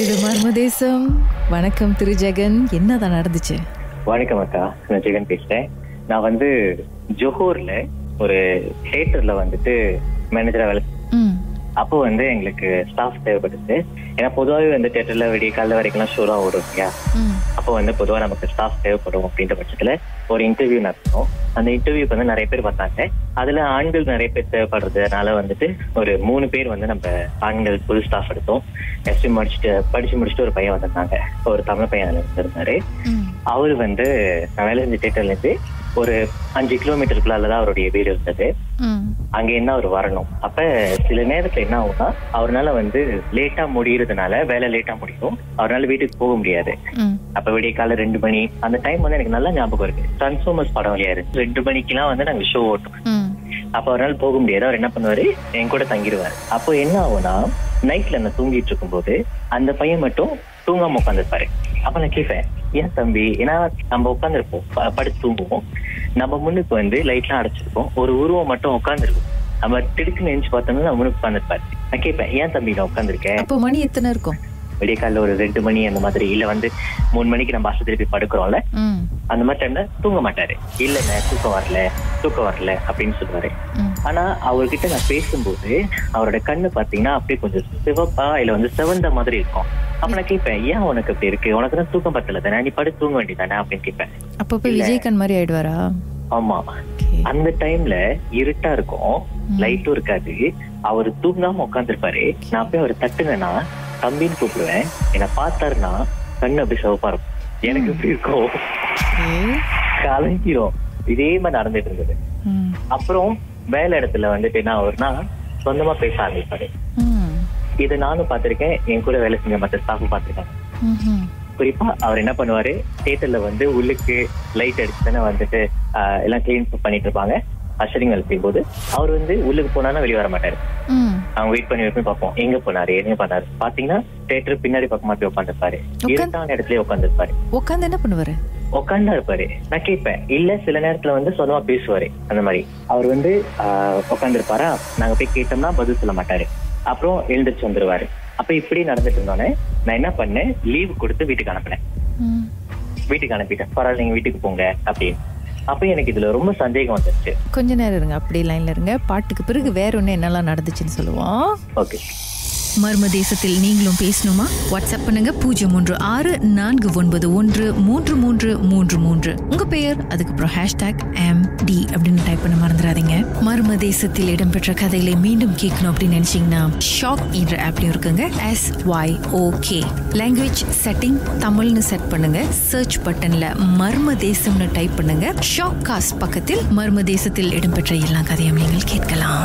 இது மர்மதேசம் வணக்கம் திரு ஜெகன் என்னதான் நடந்துச்சு வணக்கம் அக்கா நான் ஜெகன் பேசுறேன் நான் வந்து ஜோஹூர்ல ஒரு தியேட்டர்ல வந்துட்டு மேனேஜரா வேலை ம் அப்போ வந்து எங்களுக்கு ஸ்டாஃப் தேவைப்பட்டுச்சு ஏன்னா பொதுவாகவே வந்து தியேட்டர்ல விடிய காலைல வரைக்கும்லாம் ஷோலாம் ஓடும் இல்லையா ம் அப்போ வந்து பொதுவா நமக்கு ஸ்டாஃப் தேவைப்படும் அப்படின்ற பட்சத்துல ஒரு இன்டர்வியூ நடத்தணும் அந்த இன்டர்வியூக்கு வந்து நிறைய பேர் வந்தாங்க அதுல ஆண்கள் நிறைய பேர் தேவைப்படுறதுனால வந்துட்டு ஒரு மூணு பேர் வந்து நம்ம ஆண்கள் புது ஸ்டாஃப் எடுத்தோம் எஸ்டி முடிச்சுட்டு படிச்சு முடிச்சுட்டு ஒரு பையன் வந்திருந்தாங்க ஒரு தமிழ் பையன் அதுல இருந்தாரு ம் அவரு வந்து நான் வேலை செஞ்ச தியேட்டர்ல இருந்து ஒரு அஞ்சு கிலோமீட்டருக்குள்ள தான் அவருடைய வீடு இருந்தது ம் அங்க என்ன அவர் வரணும் அப்ப சில நேரத்துல என்ன ஆகும்னா அவரால வந்து லேட்டா முடியறதுனால வேலை லேட்டா முடியும் அவரால வீட்டுக்கு போக முடியாது ம் அப்ப விடிய காலை ரெண்டு மணி அந்த டைம் வந்து எனக்கு நல்லா ஞாபகம் இருக்கு டிரான்ஸ்ஃபார்மர்ஸ் படம் விளையாடு ரெண்டு மணிக்கெல்லாம் வந்து நாங்க ஷோ ஓட்டும் ம் அப்ப அவரால் போக முடியாது அவர் என்ன பண்ணுவாரு என் கூட தங்கிடுவார் அப்போ என்ன ஆகும்னா நைட்ல நான் தூங்கிட்டு இருக்கும்போது அந்த பையன் மட்டும் தூங்காம உட்காந்துருப்பாரு அப்ப நான் கேட்பேன் ஏன் தம்பி ஏன்னா நம்ம உட்காந்துருப்போம் படுத்து தூங்குவோம் நம்ம முன்னுக்கு வந்து லைட்லாம் அடைச்சிருப்போம் ஒரு உருவம் மட்டும் உட்காந்துருக்கும் நம்ம திடுக்குன்னு நினைச்சு பார்த்தோம்னா நம்ம முன்னுக்கு உட்காந்துருப்பாரு நான் கேட்பேன் ஏன் தம்பி நான் உட்காந்துருக்கேன் அப்போ மணி எத்தனை இருக்கும் விடிய காலைல ஒரு ரெண்டு மணி அந்த மாதிரி இல்ல வந்து மூணு மணிக்கு நம்ம ஆஸ்பத்திரி போய் படுக்கிறோம்ல ம் அந்த மாதிரி டைம்ல தூங்க மாட்டாரு இல்லைண்ணே தூக்கம் வரல தூக்கம் வரல அப்படின்னு சொல்லுவாரு ம் ஆனா அவர்கிட்ட நான் பேசும்போது அவரோட கண்ணு பாத்தீங்கன்னா அப்படியே கொஞ்சம் சிவப்பா இல்ல வந்து சிவந்த மாதிரி இருக்கும் அப்ப நான் கேட்பேன் ஏன் உனக்கு அப்படி இருக்கு உனக்கு தான் தூக்கம் பத்தல தானே நீ படுத்து தூங்க வேண்டியதானே அப்படின்னு கேட்பேன் அப்போ போய் விஜயகாந்த் மாதிரி ஆயிடுவாரா ஆமா Okay. அந்த டைம்ல இருட்டா இருக்கும் லைட்டும் இருக்காது அவர் தூங்காம உட்காந்துருப்பாரு நான் போய் அவர் தட்டுனேன்னா தம்பின்னு கூப்பிடுவேன் என்னை பார்த்தாருன்னா கண்ணு அப்படி சிவப்பா இருக்கும் எனக்கு எப்படி இருக்கும் Okay. கலங்கிரும் இதே மாதிரி நடந்துட்டு இருந்தது ம் அப்புறம் வேலை இடத்துல வந்துட்டு என்ன ஆகும்னா சொந்தமா பேச ஆரம்பிப்பாரு ம் இதை நானும் பார்த்திருக்கேன் என் கூட வேலை செஞ்ச மற்ற ஸ்டாஃபும் பார்த்திருக்காங்க ம்ஹும். குறிப்பா அவர் என்ன பண்ணுவாரு தியேட்டர்ல வந்து உள்ளுக்கு லைட் அடிச்சு தானே வந்துட்டு ஆஹ், எல்லாம் கிளீன் பண்ணிட்டு இருப்பாங்க அஷரிங் அழுப்பியும் போது அவர் வந்து உள்ளுக்கு போனாலும் வெளியே வர மாட்டாரு ம் அவங்க வெயிட் பண்ணி வைப்போம் பார்ப்போம் எங்க போனாரு என்ன பண்ணாரு பாத்தீங்கன்னா தியேட்டர் பின்னாடி பக்கமா போய் உட்காந்துருப்பாரு உட்கார்ந்து- இருட்டான இடத்துல உட்காந்துருப்பாரு உட்காந்து என்ன பண்ணுவாரு உட்காண்டா இருப்பாரு நான் கேட்பேன் இல்ல சில நேரத்துல வந்து சொந்தமா பேசுவாரு அந்த மாதிரி அவர் வந்து உட்காந்துருப்பாரா நாங்க போய் கேட்டோம்னா பதில் சொல்ல மாட்டாரு அப்புறம் எழுந்திரிச்சு வந்துருவாரு அப்ப இப்படி நடந்துட்டு இருந்தோன்னே நான் என்ன பண்ணேன் லீவ் கொடுத்து வீட்டுக்கு அனுப்பினேன் ம் வீட்டுக்கு அனுப்பிட்டேன் பரவாயில்ல நீங்க வீட்டுக்கு போங்க அப்படின்னு அப்ப எனக்கு இதுல ரொம்ப சந்தேகம் வந்துருச்சு கொஞ்ச நேரம் இருங்க அப்படி லைன்ல இருங்க பாட்டுக்கு பிறகு வேற ஒன்று என்னெல்லாம் நடந்துச்சுன்னு சொல்லுவோம் ஓகே மர்ம தேசத்தில் நீங்களும் பேசணுமா வாட்ஸ்அப் பண்ணுங்க பூஜ்ஜியம் மூன்று ஆறு நான்கு ஒன்பது ஒன்று மூன்று மூன்று மூன்று மூன்று உங்க பெயர் அதுக்கப்புறம் ஹேஷ்டாக் எம் டி அப்படின்னு டைப் பண்ண மறந்துடாதீங்க மர்ம தேசத்தில் இடம்பெற்ற கதைகளை மீண்டும் கேட்கணும் அப்படின்னு நினைச்சீங்கன்னா ஷாக் என்ற ஆப்லயும் இருக்குங்க S Y okay language setting தமிழ்னு செட் பண்ணுங்க சர்ச் பட்டன்ல மர்ம தேசம்னு டைப் பண்ணுங்க ஷாக் காஸ்ட் பக்கத்தில் மர்ம தேசத்தில் இடம்பெற்ற எல்லா கதையும் நீங்கள் கேட்கலாம்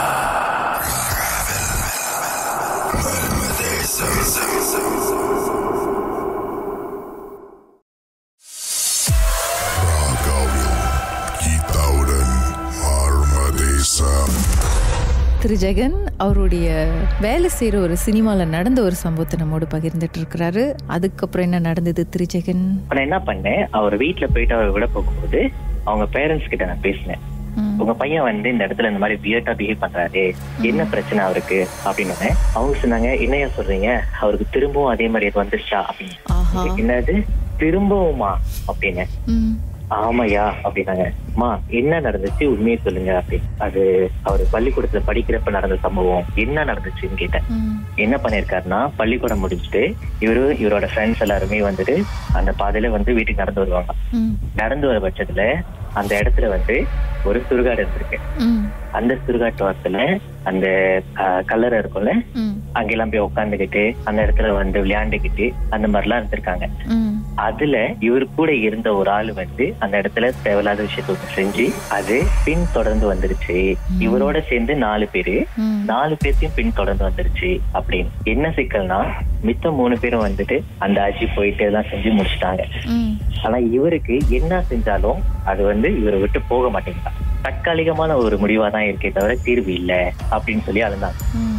ராகாவில் கீதாவுடன் மர்மதேசம் திரு ஜெகன் அவருடைய வேலை செய்யற ஒரு சினிமால நடந்த ஒரு சம்பவத்தை நம்மோடு பகிர்ந்துட்டு இருக்கிறாரு அதுக்கப்புறம் என்ன நடந்தது திரு ஜெகன் இப்ப நான் என்ன பண்ணேன் அவர் வீட்டுல போயிட்டு அவர் விட போகும்போது அவங்க பேரண்ட்ஸ் கிட்ட நான் பேசினேன் ம். உங்க பையன் வந்து இந்த இடத்துல இந்த மாதிரி வியர்ட்டா பிஹேவ் பண்றாரு என்ன பிரச்சனை அவருக்கு அப்படின்னு அவங்க சொன்னாங்க என்னையா சொல்றீங்க அவருக்கு திரும்பவும் அதே மாதிரி இது வந்துருச்சா அப்படின்னு ஆஹா என்னது திரும்பவுமா அப்படின்னு ம் ஆமாயா அப்படின்னாங்க அம்மா என்ன நடந்துச்சு உண்மையை சொல்லுங்க அப்படின்னு அது அவர் பள்ளிக்கூடத்துல படிக்கிறப்ப நடந்த சம்பவம் என்ன நடந்துச்சுன்னு கேட்டேன் ம் என்ன பண்ணிருக்காருன்னா பள்ளிக்கூடம் முடிச்சுட்டு இவரு இவரோட ஃப்ரெண்ட்ஸ் எல்லாருமே வந்துட்டு அந்த பாதையில வந்து வீட்டுக்கு நடந்து வருவாங்க ம் நடந்து வர பட்சத்துல அந்த இடத்துல வந்து ஒரு சுடுகாடு இருந்திருக்கு ம் அந்த சுடுகாட்டு அந்த ஆஹ், கல்லறை இருக்கும்ல ம் அங்கெல்லாம் போய் உட்காந்துக்கிட்டு அந்த இடத்துல வந்து விளையாண்டுக்கிட்டு அந்த மாதிரிலாம் இருந்திருக்காங்க ம் அதுல இவர் கூட இருந்த ஒரு ஆள் வந்து அந்த இடத்துல தேவையில்லாத விஷயத்த ஒண்ணு செஞ்சு அது பின் தொடர்ந்து வந்துருச்சு இவரோட சேர்ந்து நாலு பேரு ம் நாலு பேர்த்தையும் பின் தொடர்ந்து வந்துருச்சு அப்படின்னு என்ன சிக்கல்னா மித்த மூணு பேரும் வந்துட்டு அந்த ஆட்சி போயிட்டு எல்லாம் செஞ்சு முடிச்சிட்டாங்க ம் ஆனா இவருக்கு என்ன செஞ்சாலும் அது வந்து இவரை விட்டு போக மாட்டேங்குதா தற்காலிகமான ஒரு முடிவா தான் இருக்கே தவிர தீர்வு இல்ல அப்படின்னு சொல்லி அழுந்தாங்க ம்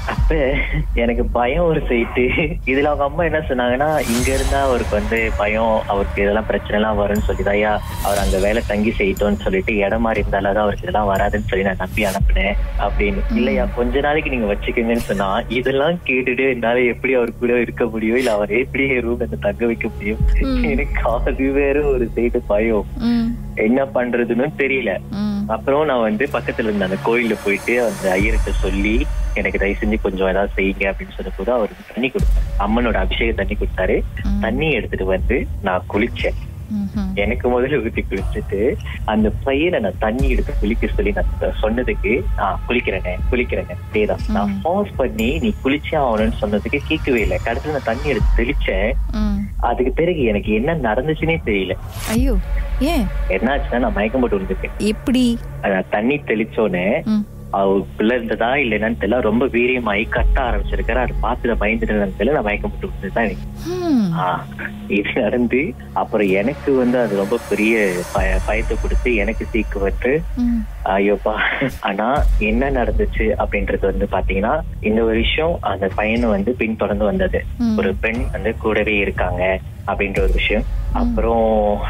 அப்ப எனக்கு பயம் ஒரு சைட்டு இதுல அவங்க அம்மா என்ன சொன்னாங்கன்னா இங்க இருந்தா அவருக்கு வந்து பயம் அவருக்கு இதெல்லாம் பிரச்சனை எல்லாம் வரும்னு சொல்லிதாயா அவர் அங்க வேலை தங்கி செய்யட்டோம்னு சொல்லிட்டு இடம் மாறி இருந்தாலும் தான் அவருக்கு இதெல்லாம் வராதுன்னு சொல்லி நான் நம்பி அனுப்புனேன் அப்படின்னு இல்லையா கொஞ்ச நாளைக்கு நீங்க வச்சுக்கோங்கன்னு சொன்னா இதெல்லாம் கேட்டுட்டு என்னால எப்படி அவர் கூட இருக்க முடியும் இல்ல அவர் எப்படி ரூம் தங்க வைக்க முடியும் எனக்கு அது வேற ஒரு சைடு பயம் ம், என்ன பண்றதுன்னு தெரியல ம், அப்புறம் நான் வந்து பக்கத்துல இருந்த அந்த கோயில்ல போயிட்டு அந்த ஐயர்கிட்ட சொல்லி எனக்கு தயவு செஞ்சு கொஞ்சம் ஏதாவது செய்யுங்க அப்படின்னு சொன்ன போது அவருக்கு தண்ணி கொடுத்தாரு அம்மனோட அபிஷேக தண்ணி கொடுத்தாரு தண்ணி எடுத்துட்டு வந்து நான் குளிச்சேன் ம்ஹும். எனக்கு முதல்ல ஊத்தி குளிச்சுட்டு அந்த பையனை நான் தண்ணி எடுத்து குளிக்க சொல்லி நான் சொன்னதுக்கு நான் குளிக்கிறேனே குளிக்கிறேனே அதேதான் நான் ஃபாஸ் பண்ணி நீ குளிச்சே ஆகணும்னு சொன்னதுக்கு கேட்கவே இல்லை கடைசியில் நான் தண்ணி எடுத்து தெளிச்சேன் ம். அதுக்கு பிறகு எனக்கு என்ன நடந்துச்சுன்னே தெரியல ஐயோ ஏன் என்னாச்சுன்னா நான் மயக்கம் போட்டு விழுந்துட்டேன் எப்படி அஹ் தண்ணி தெளிச்சோன்னே ம், அவருக்குள்ள இருந்ததா இல்ல என்னன்னு தெரியல ரொம்ப வீரியமாயி கட்ட ஆரம்பிச்சிருக்காரு அது பார்த்து பயந்துட்டு தெரியல நான் மயக்கம் போட்டு விழுந்துதான் எனக்கு ம், ஆஹ் இது நடந்து அப்புறம் எனக்கு வந்து அது ரொம்ப பெரிய பய பயத்தை கொடுத்து எனக்கு சீக்கு வந்து ம், ஐயோப்பா ஆனா என்ன நடந்துச்சு அப்படின்றது வந்து பாத்தீங்கன்னா இந்த ஒரு விஷயம் அந்த பையனை வந்து பின்தொடர்ந்து வந்தது ம். ஒரு பெண் வந்து கூடவே இருக்காங்க அப்படின்ற ஒரு விஷயம் அப்புறம்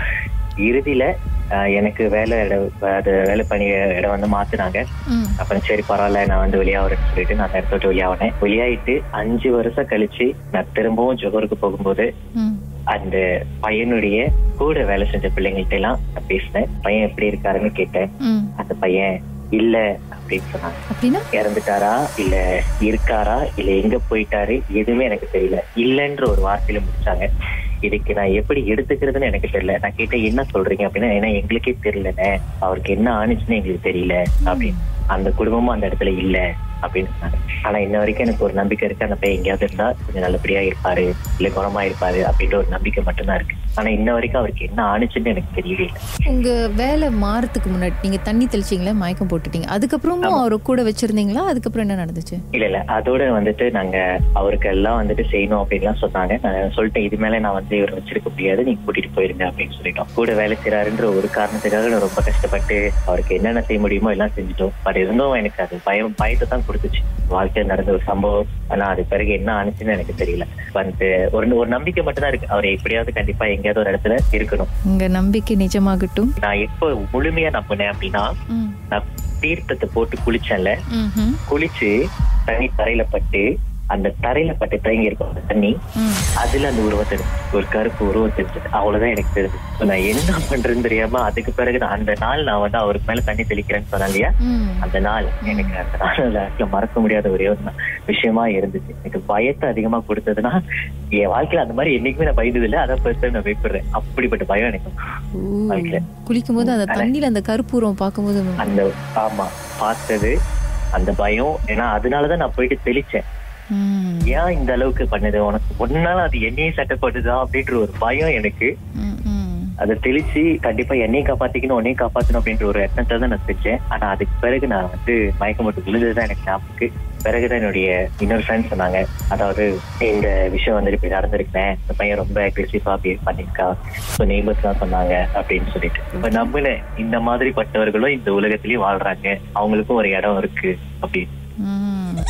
இறுதியில ஆஹ் எனக்கு வேலை இடம் அது வேலை பணி இடம் வந்து மாத்துனாங்க ம். அப்புறம் சரி பரவாயில்ல நான் வந்து வெளியாகிறேன்னு சொல்லிட்டு நான் அந்த இடத்த விட்டு வெளியாகினேன் வெளியாயிட்டு அஞ்சு வருஷம் கழிச்சு நான் திரும்பவும் ஜோகருக்கு போகும்போது ம். அந்த பையனுடைய கூட வேலை செஞ்ச பிள்ளைங்கள்ட்ட எல்லாம் நான் பேசினேன் பையன் எப்படி இருக்காருன்னு கேட்டேன் ம். அந்த பையன் இல்ல அப்படின்னு சொன்னாங்க அப்படின்னா இறந்துட்டாரா இல்ல இருக்காரா இல்ல எங்க போயிட்டாரு எதுவுமே எனக்கு தெரியல இல்லைன்ற ஒரு வார்த்தையில முடிச்சாங்க இதுக்கு நான் எப்படி எடுத்துக்கிறதுன்னு எனக்கு தெரியல நான் கேட்டேன் என்ன சொல்றீங்க அப்படின்னா ஏன்னா எங்களுக்கே தெரியலண்ணே அவருக்கு என்ன ஆனிச்சுன்னு எங்களுக்கு தெரியல அப்படின்னு அந்த குடும்பமும் அந்த இடத்துல இல்ல அப்படின்னு சொன்னாங்க ஆனா இன்ன வரைக்கும் எனக்கு ஒரு நம்பிக்கை இருக்கு அந்த பையன் எங்கேயாவது இருந்தா கொஞ்சம் நல்லபடியா இருப்பாரு இல்ல குணமா இருப்பாரு அப்படின்ற ஒரு நம்பிக்கை மட்டும்தான் இருக்கு ஆனா இன்ன வரைக்கும் அவருக்கு என்ன ஆனிச்சுன்னு எனக்கு தெரியவே இல்லை உங்க வேலை மாறத்துக்கு முன்னாடி நீங்க தண்ணி தெளிச்சீங்களா மயக்கம் போட்டுட்டீங்க அதுக்கப்புறமும் அவரை கூட வச்சிருந்தீங்களா அதுக்கப்புறம் என்ன நடந்துச்சு இல்ல இல்ல அதோட வந்துட்டு நாங்க அவருக்கு எல்லாம் வந்துட்டு செய்யணும் அப்படின்லாம் சொன்னாங்க நான் சொல்லிட்டேன் இது மேல நான் வந்து இவரை வச்சிருக்க முடியாது நீங்க கூட்டிட்டு போயிருங்க அப்படின்னு சொல்லிட்டோம் கூட வேலை செய்யறாருன்ற ஒரு காரணத்துக்காக நான் ரொம்ப கஷ்டப்பட்டு அவருக்கு என்னென்ன செய்ய முடியுமோ எல்லாம் செஞ்சுட்டோம் பட் இருந்தும் எனக்கு அது பயம் பயத்தை தான் கொடுத்துச்சு வாழ்க்கையில் நடந்த ஒரு சம்பவம் ஆனா அது பிறகு என்ன ஆனிச்சுன்னு எனக்கு தெரியல வந்து ஒரு ஒரு நம்பிக்கை மட்டும் தான் இருக்கு அவர் எப்படியாவது கண்டிப்பா எங்கேயாவது ஒரு இடத்துல இருக்கணும் உங்க நம்பிக்கை நிஜமாகட்டும் நான் எப்போ முழுமையா நம்பினேன் அப்படின்னா ம். நான் தீர்த்தத்தை போட்டு குளிச்சேன்ல ம்ஹும். குளிச்சு தண்ணி தரையில பட்டு அந்த தரையில பட்டு தேங்கி இருக்கும் அந்த தண்ணி ம். அதுல அந்த உருவத்தை ஒரு கருப்பு உருவம் தெரிஞ்சது அவ்வளவுதான் எனக்கு தெரிஞ்சது So நான் என்ன பண்றேன்னு தெரியாம அதுக்கு பிறகு நான் அந்த நாள் நான் வந்து அவருக்கு மேல தண்ணி தெளிக்கிறேன்னு சொன்னேன் இல்லையா ம். அந்த நாள் எனக்கு அந்த நாள் actually மறக்க முடியாத ஒரே ஒரு நா- விஷயமா இருந்துச்சு எனக்கு பயத்தை அதிகமா கொடுத்ததுன்னா என் வாழ்க்கையில அந்த மாதிரி என்னைக்குமே நான் பயந்தது இல்லை அதை பத்தி நான் பயப்படுறேன் அப்படிப்பட்ட பயம் எனக்கு ஓ. வாழ்க்கையில. குளிக்கும் போது அந்த தண்ணியில அந்த கருப்பூரம் பார்க்கும்போது அந்த ஆமா பார்த்தது அந்த பயம் ஏன்னா அதனாலதான் நான் போயிட்டு தெளிச்சேன் ம். ஏன் இந்த அளவுக்கு பண்ணுது உனக்கு ஒன்னால அது என்னையே சட்டப்படுதா அப்படின்ற ஒரு பயம் எனக்கு ம், ம். அதை தெளிச்சு கண்டிப்பா என்னையும் காப்பாத்திக்கணும் உன்னையும் காப்பாத்தணும் அப்படின்ற ஒரு எண்ணத்தை தான் நான் செஞ்சேன் ஆனா அதுக்கு பிறகு நான் வந்து மயக்கம் போட்டு விழுந்ததுதான் எனக்கு ஞாபகம் பிறகுதான் என்னுடைய இன்னொரு ஃப்ரெண்ட் சொன்னாங்க அதாவது இந்த விஷயம் வந்துட்டு இப்படி நடந்திருக்கேன் இந்த பையன் ரொம்ப அக்ரெசிவா அப்படி பண்ணிருக்கா ஸோ நெய்பர்ஸ் தான் சொன்னாங்க அப்படின்னு சொல்லிட்டு இப்ப நம்பினேன் இந்த மாதிரி பட்டவர்களும் இந்த உலகத்திலயும் வாழ்றாங்க அவங்களுக்கும் ஒரு இடம் இருக்கு அப்படின்னு ம்.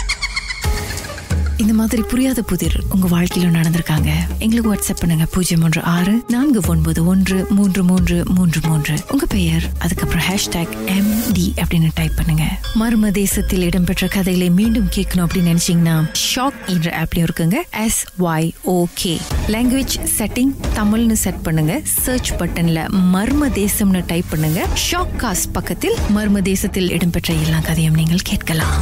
இந்த மாதிரி புரியாத புதிர் உங்க வாழ்க்கையில நடந்திருக்காங்க எங்களுக்கு வாட்ஸ்அப் பண்ணுங்க பூஜ்ஜியம் ஒன்று ஆறு நான்கு ஒன்பது ஒன்று மூன்று மூன்று மூன்று மூன்று உங்க பெயர் அதுக்கப்புறம் ஹேஷ்டாக் எம் டி அப்படின்னு டைப் பண்ணுங்க மர்ம தேசத்தில் இடம்பெற்ற கதைகளை மீண்டும் கேட்கணும் அப்படின்னு நினைச்சீங்கன்னா ஷாக் என்ற ஆப்லயும் இருக்குங்க S Y okay language setting தமிழ்னு செட் பண்ணுங்க சர்ச் பட்டன்ல மர்ம தேசம்னு டைப் பண்ணுங்க ஷாக் காஸ்ட் பக்கத்தில் மர்ம தேசத்தில் இடம்பெற்ற எல்லா கதையும் நீங்கள் கேட்கலாம்